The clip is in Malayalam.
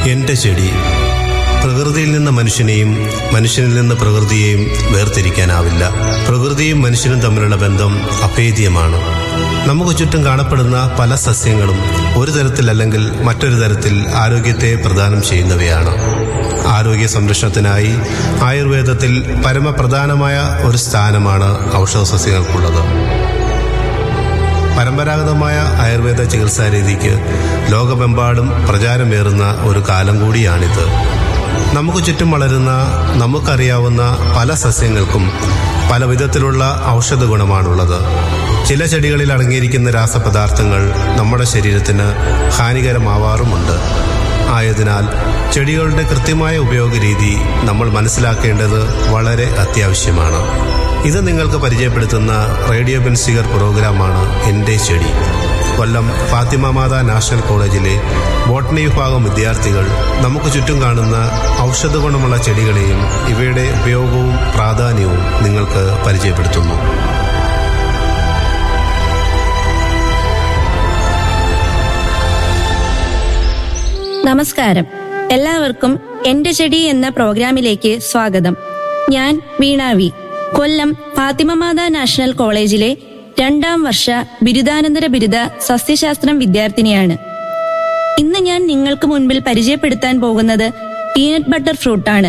എന്റെ ചെടി പ്രകൃതിയിൽ നിന്ന് മനുഷ്യനെയും മനുഷ്യനിൽ നിന്ന് പ്രകൃതിയെയും വേർതിരിക്കാനാവില്ല പ്രകൃതിയും മനുഷ്യനും തമ്മിലുള്ള ബന്ധം അഭേദ്യമാണ് നമുക്ക് ചുറ്റും കാണപ്പെടുന്ന പല സസ്യങ്ങളും ഒരു തരത്തിലല്ലെങ്കിൽ മറ്റൊരു തരത്തിൽ ആരോഗ്യത്തെ പ്രദാനം ചെയ്യുന്നവയാണ് ആരോഗ്യ സംരക്ഷണത്തിനായി ആയുർവേദത്തിൽ പരമപ്രധാനമായ ഒരു സ്ഥാനമാണ് ഔഷധ സസ്യങ്ങൾക്കുള്ളത് പരമ്പരാഗതമായ ആയുർവേദ ചികിത്സാ രീതിക്ക് ലോകമെമ്പാടും പ്രചാരമേറുന്ന ഒരു കാലം കൂടിയാണിത് നമുക്ക് ചുറ്റും വളരുന്ന നമുക്കറിയാവുന്ന പല സസ്യങ്ങൾക്കും പല വിധത്തിലുള്ള ഔഷധ ഗുണമാണുള്ളത് ചില ചെടികളിൽ അടങ്ങിയിരിക്കുന്ന രാസപദാർത്ഥങ്ങൾ നമ്മുടെ ശരീരത്തിന് ഹാനികരമാവാറുമുണ്ട് ആയതിനാൽ ചെടികളുടെ കൃത്യമായ ഉപയോഗ രീതി നമ്മൾ മനസ്സിലാക്കേണ്ടത് വളരെ അത്യാവശ്യമാണ് ഇത് നിങ്ങൾക്ക് പരിചയപ്പെടുത്തുന്ന റേഡിയോ ബെൻസിഗർ പ്രോഗ്രാമാണ് എൻ്റെ ചെടി കൊല്ലം ഫാത്തിമ മാതാ നാഷണൽ കോളേജിലെ ബോട്ടണി വിഭാഗം വിദ്യാർത്ഥികൾ നമുക്ക് ചുറ്റും കാണുന്ന ഔഷധ ഗുണമുള്ള ചെടികളെയും ഇവയുടെ ഉപയോഗവും പ്രാധാന്യവും നിങ്ങൾക്ക് പരിചയപ്പെടുത്തുന്നു നമസ്കാരം എല്ലാവർക്കും എന്റെ ചെടി എന്ന പ്രോഗ്രാമിലേക്ക് സ്വാഗതം ഞാൻ വീണ വി കൊല്ലം ഫാത്തിമമാത നാഷണൽ കോളേജിലെ രണ്ടാം വർഷ ബിരുദാനന്തര ബിരുദ സസ്യശാസ്ത്രം വിദ്യാർത്ഥിനിയാണ് ഇന്ന് ഞാൻ നിങ്ങൾക്ക് മുൻപിൽ പരിചയപ്പെടുത്താൻ പോകുന്നത് പീനട്ട് ബട്ടർ ഫ്രൂട്ടാണ്